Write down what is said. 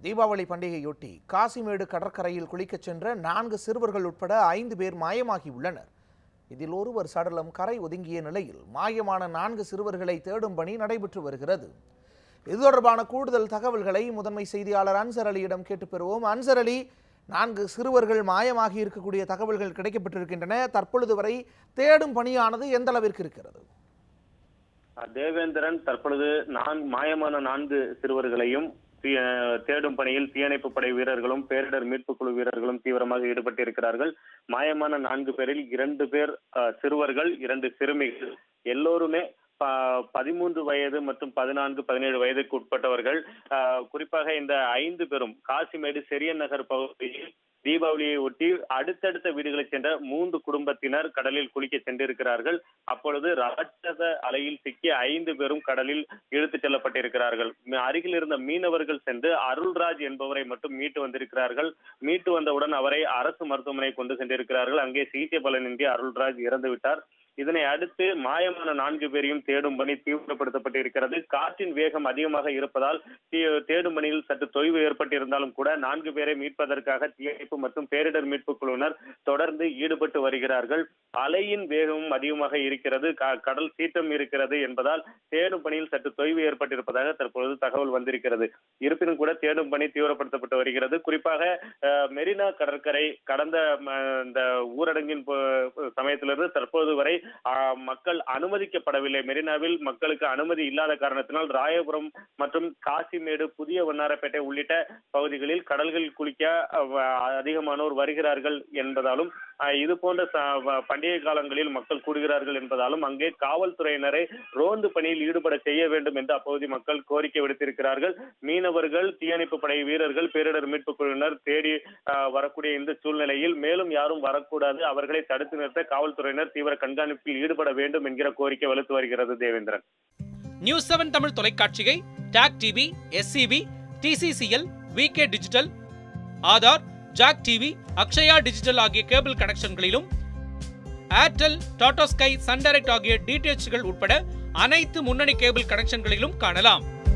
தீபாவளி பண்டிகையொட்டி காசிமேடு கடற்கரையில் குளிக்கச் சென்ற நான்கு சிறுவர்கள் உட்பட ஐந்து பேர் மாயமாகியுள்ளனர் இதில் ஒருவர் சடலம் கரை ஒதுங்கிய நிலையில் மாயமான நான்கு சிறுவர்களை தேடும் பணி நடைபெற்று வருகிறது இது தொடர்பான கூடுதல் தகவல்களை முதன்மை செய்தியாளர் அன்சர் அலியிடம் கேட்டு பெறுவோம் அன்சர் அலி நான்கு சிறுவர்கள் மாயமாகி இருக்கக்கூடிய தகவல்கள் கிடைக்கப்பட்டிருக்கின்றன தற்பொழுது வரை தேடும் பணியானது எந்த அளவிற்கு இருக்கிறது தேவேந்திரன் தற்பொழுது நான் மாயமான நான்கு சிறுவர்களையும் தீ- தேடும் பணியில் தீயணைப்பு படை வீரர்களும் பேரிடர் மீட்பு குழு வீரர்களும் தீவிரமாக ஈடுபட்டிருக்கிறார்கள் மாயமான நான்கு பேரில் இரண்டு பேர் அஹ், சிறுவர்கள் இரண்டு சிறுமிகள் எல்லோருமே ப- பதிமூன்று வயது மற்றும் பதினான்கு பதினேழு வயதுக்கு உட்பட்டவர்கள் அஹ், குறிப்பாக இந்த ஐந்து பேரும் காசிமேடு செரியன் நகர் பகுதியில் தீபாவளியை ஒட்டி அடுத்தடுத்த வீடுகளைச் சென்ற மூன்று குடும்பத்தினர் கடலில் குளிக்க சென்றிருக்கிறார்கள் அப்பொழுது ராட்சத அலையில் சிக்கிய ஐந்து பேரும் கடலில் இழுத்துச் செல்லப்பட்டிருக்கிறார்கள் ம- அருகில் இருந்த மீனவர்கள் சென்று அருள்ராஜ் என்பவரை மட்டும் மீட்டு வந்திருக்கிறார்கள் மீட்டு வந்தவுடன் அவரை அரசு மருத்துவமனை கொண்டு சென்றிருக்கிறார்கள் அங்கே சிகிச்சை பலனின்றி அருள்ராஜ் இறந்து விட்டார் இதனை அடுத்து மாயமான நான்கு பேரையும் தேடும் பணி தீவிரப்படுத்தப்பட்டிருக்கிறது காற்றின் வேகம் அதிகமாக இருப்பதால் தீ- தேடும் பணியில் சற்று தொய்வு ஏற்பட்டிருந்தாலும் கூட நான்கு பேரை மீட்பதற்காக தீயணைப்பு மற்றும் பேரிடர் மீட்பு குழுவினர் தொடர்ந்து ஈடுபட்டு வருகிறார்கள் அலையின் வேகமும் அதிகமாக இருக்கிறது க- கடல் சீற்றம் இருக்கிறது என்பதால் தேடும் பணியில் சற்று தொய்வு ஏற்பட்டிருப்பதாக தற்பொழுது தகவல் வந்திருக்கிறது இருப்பினும் கூட தேடும் பணி தீவிரப்படுத்தப்பட்டு வருகிறது குறிப்பாக அஹ், மெரினா கடற்கரை கடந்த ம, இந்த ஊரடங்கின் போ- சமயத்திலிருந்து தற்போது வரை அஹ், மக்கள் அனுமதிக்கப்படவில்லை மெரினாவில் மக்களுக்கு அனுமதி இல்லாத காரணத்தினால் ராயபுரம் மற்றும் காசிமேடு புதிய வண்ணாரப்பேட்டை உள்ளிட்ட பகுதிகளில் கடல்களில் குளிக்க அஹ், அதிகமானோர் வருகிறார்கள் என்பதாலும் அஹ், இது போன்ற ச- வ- பண்டிகை காலங்களில் மக்கள் கூடுகிறார்கள் என்பதாலும் அங்கே காவல்துறையினரை ரோந்து பணியில் ஈடுபட செய்ய வேண்டும் என்று அப்பகுதி மக்கள் கோரிக்கை விடுத்திருக்கிறார்கள் மீனவர்கள் தீயணைப்பு படை வீரர்கள் பேரிடர் மீட்புக் குழுவினர் தேடி அஹ், வரக்கூடிய இந்த சூழ்நிலையில் மேலும் யாரும் வரக்கூடாது அவர்களை தடுத்து நிறுத்த காவல்துறையினர் தீவிர கண்காணிப்பில் ஈடுபட வேண்டும் என்கிற கோரிக்கை வலுத்து வருகிறது தேவேந்திரன் நியூஸ் செவன் தமிழ் தொலைக்காட்சியை TAC TV SCB TCCL VK digital Aadhaar jack TV Akshaya digital ஆகிய கேபிள் கனெக்ஷன்களிலும் Airtel Tata Sky Sun Direct ஆகிய டிடிஎச்கள் உட்பட அனைத்து முன்னணி கேபிள் கனெக்ஷன்களிலும் காணலாம்